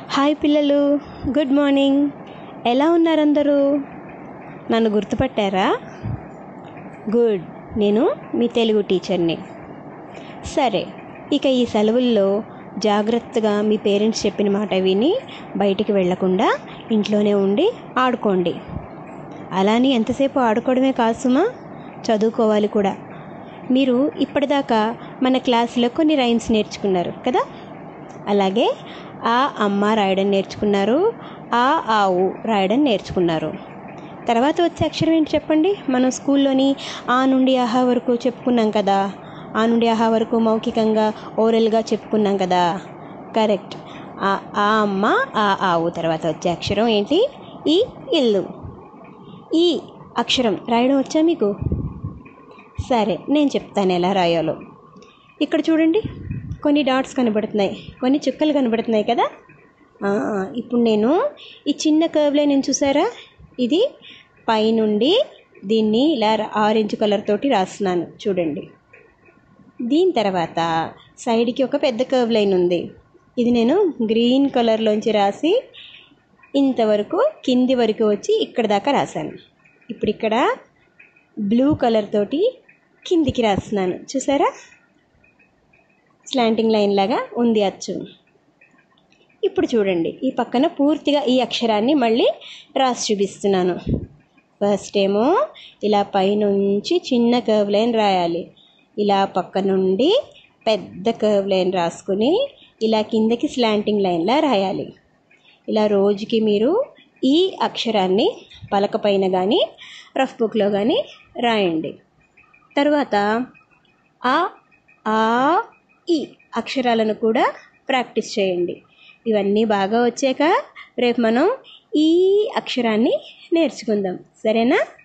hi పిల్లలు good morning ఎలా ఉన్నారు అందరూ నన్ను గుర్తుపట్టారా గుడ్ నేను మీ తెలుగు టీచర్ని సరే ఇక ఈ సెలవుల్లో జాగ్రత్తగా మీ పేరెంట్స్ చెప్పిన మాట విని బయటికి వెళ్ళకుండా ఇంట్లోనే ఉండి ఆడుకోండి అలాని ఎంతసేపు ఆడుకోవడమే కాదు సుమా చదువుకోవాలి కూడా మీరు ఇప్పటిదాకా మన క్లాసులో కొన్ని రైమ్స్ నేర్చుకున్నారు కదా అలాగే ఆ అమ్మ రాయడం నేర్చుకున్నారు ఆ ఆవు రాయడం నేర్చుకున్నారు తర్వాత వచ్చే అక్షరం ఏంటి చెప్పండి మనం స్కూల్లోని ఆ నుండి ఆహా వరకు చెప్పుకున్నాం కదా ఆ నుండి ఆహా వరకు మౌఖికంగా ఓరల్గా చెప్పుకున్నాం కదా కరెక్ట్ ఆ ఆ అమ్మ ఆ ఆవు తర్వాత వచ్చే అక్షరం ఏంటి ఈ ఇల్లు ఈ అక్షరం రాయడం వచ్చా మీకు సరే నేను చెప్తాను ఎలా రాయాలో ఇక్కడ చూడండి కొన్ని డాట్స్ కనబడుతున్నాయి కొన్ని చుక్కలు కనబడుతున్నాయి కదా ఆ, ఇప్పుడు నేను ఈ చిన్న కర్వ్లో నేను చూసారా ఇది పైనుండి దీన్ని ఇలా ఆరెంజ్ కలర్ తోటి రాస్తున్నాను చూడండి దీని తర్వాత సైడ్కి ఒక పెద్ద కర్వ్ లైన్ ఉంది ఇది నేను గ్రీన్ కలర్లోంచి రాసి ఇంతవరకు కింది వరకు వచ్చి ఇక్కడ దాకా రాశాను ఇప్పుడు ఇక్కడ బ్లూ కలర్ తోటి కిందికి రాస్తున్నాను చూసారా స్లాంటింగ్ లైన్ లాగా ఉంది అచ్చు ఇప్పుడు చూడండి ఈ పక్కన పూర్తిగా ఈ అక్షరాన్ని మళ్ళీ రాసి చూపిస్తున్నాను ఫస్ట్ ఏమో ఇలా పైనుంచి చిన్న కర్వ్ లైన్ రాయాలి ఇలా పక్క నుండి పెద్ద కర్వ్ లైన్ రాసుకుని ఇలా కిందకి స్లాంటింగ్ లైన్లా రాయాలి ఇలా రోజుకి మీరు ఈ అక్షరాన్ని పలక పైన కానీ రఫ్ బుక్లో కానీ రాయండి తర్వాత ఆ ఆ ఈ అక్షరాలను కూడా ప్రాక్టీస్ చేయండి ఇవన్నీ బాగా వచ్చాక రేపు మనం ఈ అక్షరాన్ని నేర్చుకుందాం సరేనా